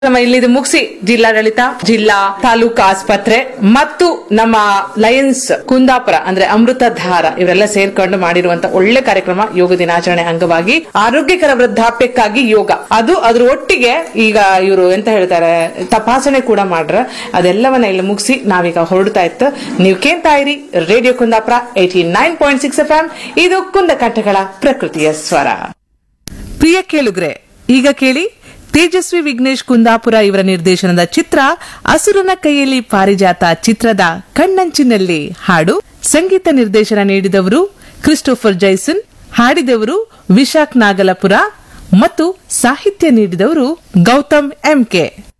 ನಮ್ಮ ಇಲ್ಲಿದು ಮುಗಿಸಿ ಜಿಲ್ಲಾಡಳಿತ ಜಿಲ್ಲಾ ತಾಲೂಕು ಆಸ್ಪತ್ರೆ ಮತ್ತು ನಮ್ಮ ಲಯನ್ಸ್ ಕುಂದಾಪುರ ಅಂದ್ರೆ ಅಮೃತಧಾರ ಇವರೆಲ್ಲ ಸೇರ್ಕೊಂಡು ಮಾಡಿರುವಂತ ಒಳ್ಳೆ ಕಾರ್ಯಕ್ರಮ ಯೋಗ ದಿನಾಚರಣೆ ಅಂಗವಾಗಿ ಆರೋಗ್ಯಕರ ವೃದ್ಧಾಪ್ಯಕ್ಕಾಗಿ ಯೋಗ ಅದು ಅದ್ರ ಒಟ್ಟಿಗೆ ಈಗ ಇವರು ಎಂತ ಹೇಳ್ತಾರೆ ತಪಾಸಣೆ ಕೂಡ ಮಾಡ್ರ ಅದೆಲ್ಲವನ್ನ ಇಲ್ಲಿ ಮುಗಿಸಿ ನಾವೀಗ ಹೊರಡ್ತಾ ಇತ್ತು ನೀವು ಕೇಳ್ತಾ ಇರಿ radio Kundapura eighty nine point six F ಇದು ಕುಂದಕಂಠಗಳ ಪ್ರಕೃತಿಯ ಸ್ವರ ಪ್ರಿಯ ಕೇಳುಗ್ರೆ ಈಗ ಕೇಳಿ ತೇಜಸ್ವಿ ವಿಘ್ನೇಶ್ ಕುಂದಾಪುರ ಇವರ ನಿರ್ದೇಶನದ ಚಿತ್ರ ಅಸುರನ ಕೈಯಲ್ಲಿ ಪಾರಿಜಾತ ಚಿತ್ರದ ಕಣ್ಣಂಚಿನಲ್ಲಿ ಹಾಡು ಸಂಗೀತ ನಿರ್ದೇಶನ ನೀಡಿದವರು ಕ್ರಿಸ್ಟೋಫರ್ ಜೈಸನ್ ಹಾಡಿದವರು ವಿಶಾಖ್ ನಾಗಲಪುರ ಮತ್ತು ಸಾಹಿತ್ಯ ನೀಡಿದವರು ಗೌತಮ್ ಎಂಕೆ